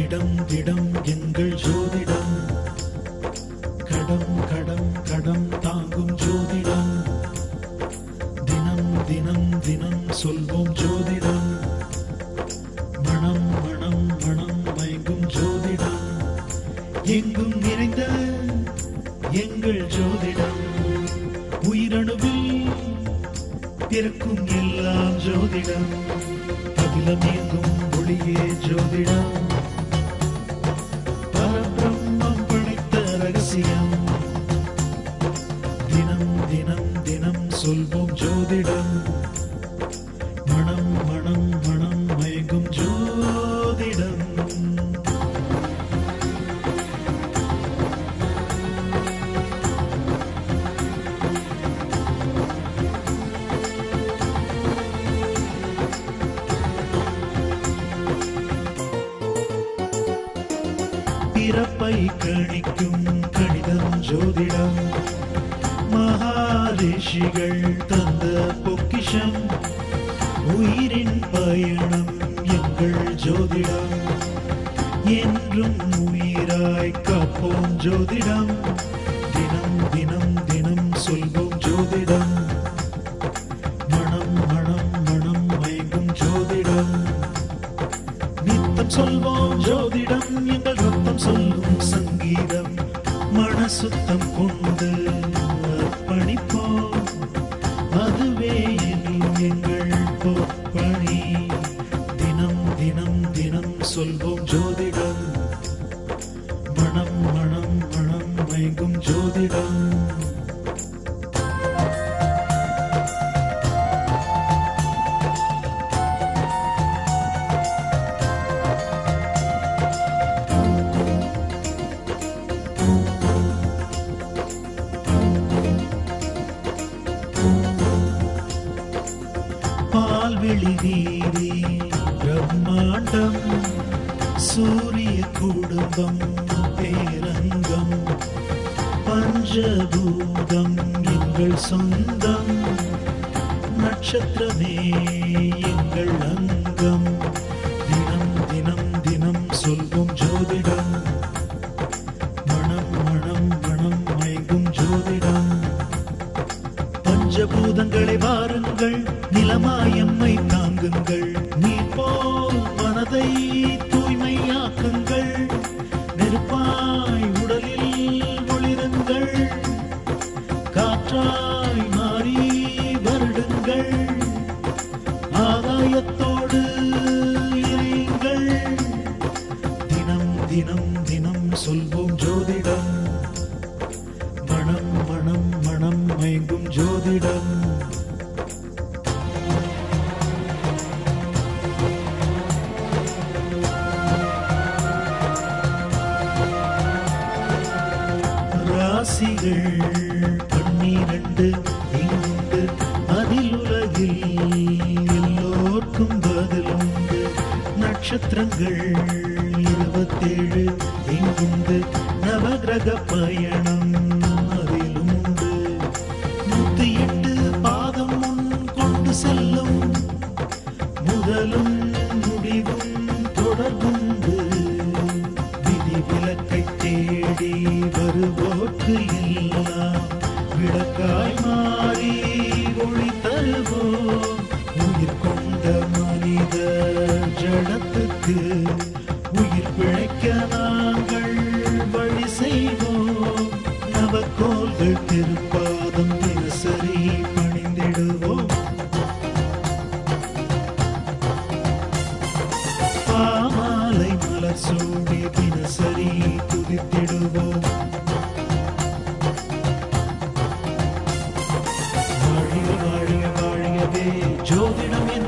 திடம் திடம் எங்கள் ஜோதிடம் கடம் கடம் கடம் தாங்கும் ஜோதிடம் தினம் தினம் தினம் சொல்வோம் ஜோதிடம் மனம் மனம் மனம் மயங்கும் ஜோதிடம் எங்கும் நிறைந்த எங்கள் ஜோதிடம் உயிரணுவில் பிறக்கும் எல்லாம் ஜோதிடம் அகிலம் எங்கும் ஒளியே ஜோதிடம் பரபிரம்மம் படைத்த ரகசியம் தினம் தினம் தினம் சொல்வோம் ஜோதிடம் மனம் மனம் மனம் மயங்கும் ஜோதிடம் பிறப்பை கணிக்கும் கணிதம் ஜோதிடம் மகாரிஷிகள் தந்த பொக்கிஷம் உயிரின் பயணம் எங்கள் ஜோதிடம் என்றும் உயிராய் காப்போம் ஜோதிடம் தினம் தினம் தினம் சொல்வோம் ஜோதிடம் மனம் மனம் மனம் மயங்கும் ஜோதிடம் நித்தம் சொல்வோம் ஜோதிடம் எங்கள் ரத்தம் சொல்லும் சங்கீதம் மனசுத்தம் கொண்டு அர்ப்பணிப்போம் அதுவே எனில் எங்கள் பொற்பணி தினம் தினம் தினம் சொல்வோம் ஜோதிடம் மனம் மனம் மனம் மயங்கும் ஜோதிடம் பால்வெளி வீதி பிரம்மாண்டம் சூரிய குடும்பம் பேரங்கம் பஞ்சபூதம் எங்கள் சொந்தம் நட்சத்திரமே எங்கள் அங்கம் தினம் தினம் தினம் சொல்வோம் ஜோதிடம் மனம் மனம் மனம் மயங்கும் ஜோதிடம் பஞ்சபூதங்களை வாருங்கள் நிலமாயம்மை தாங்குங்கள் நீர் போல் மனதை தூய்மையாக்குங்கள் நெருப்பாய் உடலில் ஒளிருங்கள் காற்றாய் மாறி வருடுங்கள் ஆகாயத்தோடு இறையுங்கள் தினம் தினம் தினம் சொல்வோம் ஜோதிடம் மனம் மனம் மனம் மயங்கும் ஜோதிடம் ராசிகள் பன்னிரண்டு இங்குண்டு அதில் உலகில் எல்லோர்க்கும் பதில் உண்டு நட்சத்திரங்கள் இருபத்தேழு இங்குண்டு நவகிரக பயணம் அதிலும் உண்டு நூத்தி எட்டு பாதம் முன் கொண்டு செல்லும் முதலும் முடிவும் தொடர்புண்டு விதி விலக்கை தேடி வருவோர்க்கு எல்லாம் விளக்காய் மாறி ஒளி தருவோம் உயிர் கொண்ட மனித ஜடத்துக்கு உயிர் பிழைக்க நாங்கள் வழி செய்வோம் நவக்கோள்கள் திருப்பாதம் தினசரி பணிந்திடுவோம் பாமாலை மலர் சூடி தினசரி துதித்திடுவோம் வாழிய வாழிய வாழியவே ஜோதிடம்